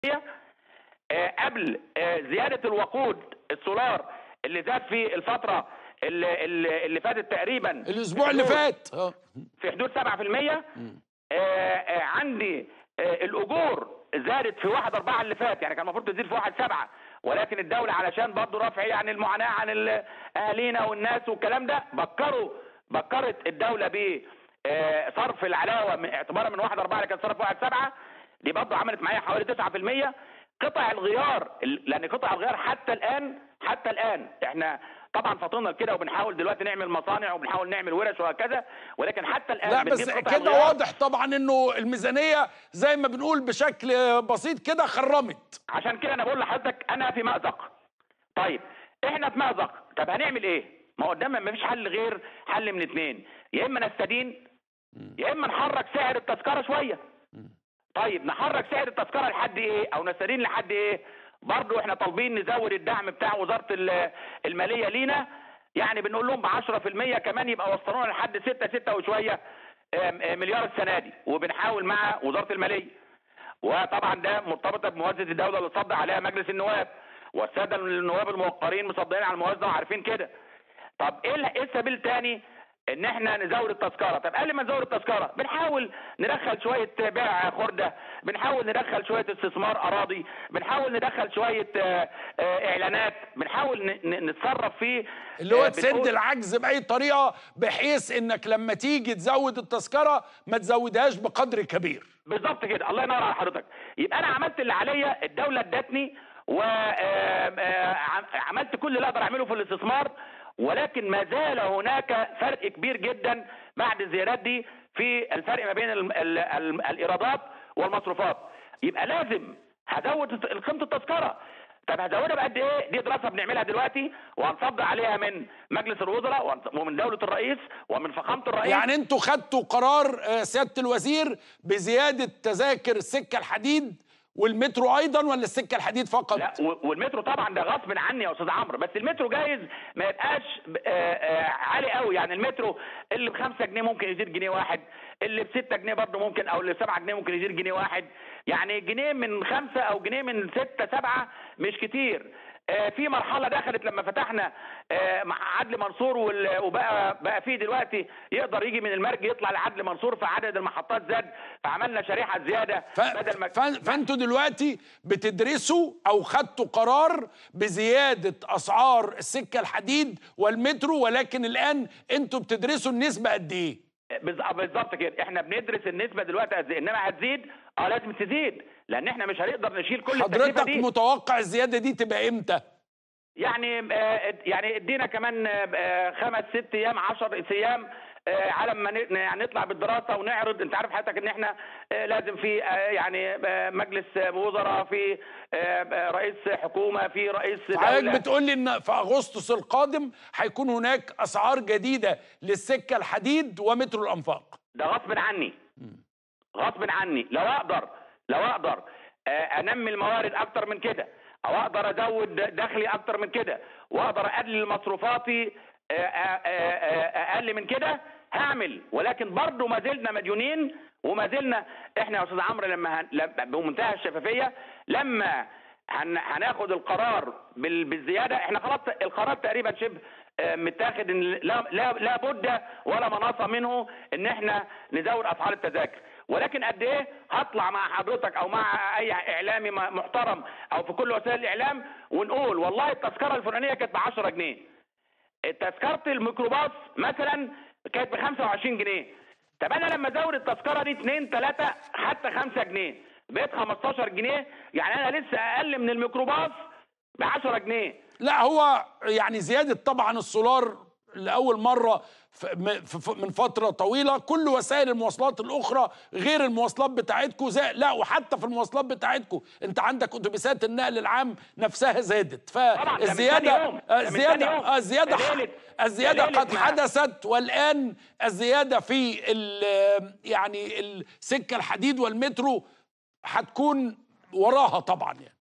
آه، قبل آه، زياده الوقود السولار اللي زاد في الفتره اللي, اللي اللي فاتت تقريبا الاسبوع اللي فات اه في حدود 7% آه، آه، عندي آه، الاجور زادت في واحد أربعة اللي فات يعني كان المفروض تزيد في واحد سبعة ولكن الدولة علشان برضه رفع يعني المعاناة عن ال- أهالينا والناس والكلام ده بكروا بكرت الدولة ب آه، صرف العلاوة من- اعتبارا من واحد أربعة اللي كان صرف واحد سبعة دي برضه عملت معايا حوالي 9% قطع الغيار ال- لأن قطع الغيار حتى الآن حتى الآن احنا طبعا فطنا كده وبنحاول دلوقتي نعمل مصانع وبنحاول نعمل ورش وهكذا ولكن حتى الآن لا بنجيب بس قطع كده الغيار واضح طبعا انه الميزانيه زي ما بنقول بشكل بسيط كده خرمت عشان كده انا بقول لحضرتك انا في مأزق طيب احنا في مأزق طب هنعمل ايه ما قدامنا ما فيش حل غير حل من اتنين يا اما نستدين يا اما نحرك سعر التذكره شويه طيب نحرك سعر التذكره لحد ايه او نستدين لحد ايه برضو احنا طالبين نزود الدعم بتاع وزاره ال- الماليه لينا يعني بنقول لهم ب 10% كمان يبقى وصلونا لحد 6 6 وشويه آم، آم، مليار السنه دي وبنحاول مع وزاره الماليه وطبعا ده مرتبطه بموازنه الدوله اللي صدق عليها مجلس النواب والساده النواب الموقرين مصدقين على الموازنه وعارفين كده طب ايه ال- ايه السبيل الثاني ان احنا نزود التذكره طب قبل ما نزود التذكره بنحاول ندخل شويه بيع خرده بنحاول ندخل شويه استثمار اراضي بنحاول ندخل شويه آه، آه، اعلانات بنحاول ن- ن- نتصرف فيه اللي هو آه، تسد بنقول- العجز باي طريقه بحيث انك لما تيجي تزود التذكره ما تزودهاش بقدر كبير بالظبط كده الله ينور على حضرتك يبقى انا عملت اللي عليا الدوله ادتني وعملت كل اللي اقدر اعمله في الاستثمار ولكن ما زال هناك فرق كبير جدا بعد الزيادات دي في الفرق ما بين ال ال ال الايرادات والمصروفات يبقى لازم هزود قيمه التذكره طب هزودها بقد ايه؟ دي دراسه بنعملها دلوقتي وهنصدق عليها من مجلس الوزراء وهنص- ومن دوله الرئيس ومن فخامه الرئيس يعني انتوا خدتوا قرار آه، سياده الوزير بزياده تذاكر السكه الحديد والمترو ايضا ولا السكه الحديد فقط لا و- والمترو طبعا ده غصب عني يا استاذ عمرو بس المترو جايز ما يبقاش ب- آه، آه، عالي قوي يعني المترو اللي ب 5 جنيه ممكن يزيد جنيه واحد اللي ب 6 جنيه برضه ممكن او اللي ب 7 جنيه ممكن يزيد جنيه واحد يعني جنيه من خمسة او جنيه من ستة سبعة مش كتير آه، في مرحله دخلت لما فتحنا آه، مع عدلي منصور وال- وبقى بقى في دلوقتي يقدر يجي من المرج يطلع لعدلي منصور فعدد المحطات زاد فعملنا شريحه زياده ف... بدل ما ف... فانتوا دلوقتي بتدرسوا او خدتوا قرار بزياده اسعار السكه الحديد والمترو ولكن الان انتوا بتدرسوا النسبه قد ايه بالظ- بالظبط كده احنا بندرس النسبه دلوقتي قد إيه. انما هتزيد اه لازم تزيد لان احنا مش هنقدر نشيل كل التكلفه حضرتك دي متوقع الزياده دي تبقى امتى يعني آه، يعني ادينا كمان آه، خمس ست ايام عشر ايام آه، على ما ن- يعني نطلع بالدراسه ونعرض انت عارف حضرتك ان احنا آه، لازم في آه، يعني آه، مجلس وزراء في آه، آه، رئيس حكومه في رئيس حضرتك دوله بتقول لي ان في اغسطس القادم هيكون هناك اسعار جديده للسكه الحديد ومترو الانفاق ده غصب عني غصب عني لو اقدر لو اقدر آه، انمي الموارد اكتر من كده او اقدر ازود دخلي اكتر من كده واقدر اقلل مصروفاتي آه، آه، آه، اقل من كده هعمل ولكن برضه ما زلنا مديونين وما زلنا احنا يا استاذ عمرو لما هن... لما- بمنتهى الشفافيه لما هن... هناخد القرار بال... بالزياده احنا خلاص القرار تقريبا شبه آه، متاخد ان لا لا لا بد ولا مناصه منه ان احنا نزود اسعار التذاكر ولكن قد ايه هطلع مع حضرتك او مع اي اعلامي م- محترم او في كل وسائل الاعلام ونقول والله التذكره الفلانيه كانت ب 10 جنيه تذكره الميكروباص مثلا كانت ب 25 جنيه طب انا لما ازود التذكره دي 2 3 حتى 5 جنيه بقت 15 جنيه يعني انا لسه اقل من الميكروباص ب 10 جنيه لا هو يعني زياده طبعا السولار لاول مره ف- م- ف- ف- من فتره طويله كل وسائل المواصلات الاخرى غير المواصلات بتاعتكم زي لا وحتى في المواصلات بتاعتكم انت عندك اتوبيسات النقل العام نفسها زادت طبعاً، ده من فالزياده تاني يوم، ده من الزياده تاني يوم. آه، الزياده ده ليلة- الزياده ده ليلة قد ما- حدثت والان الزياده في ال- يعني السكه الحديد والمترو هتكون وراها طبعا يعني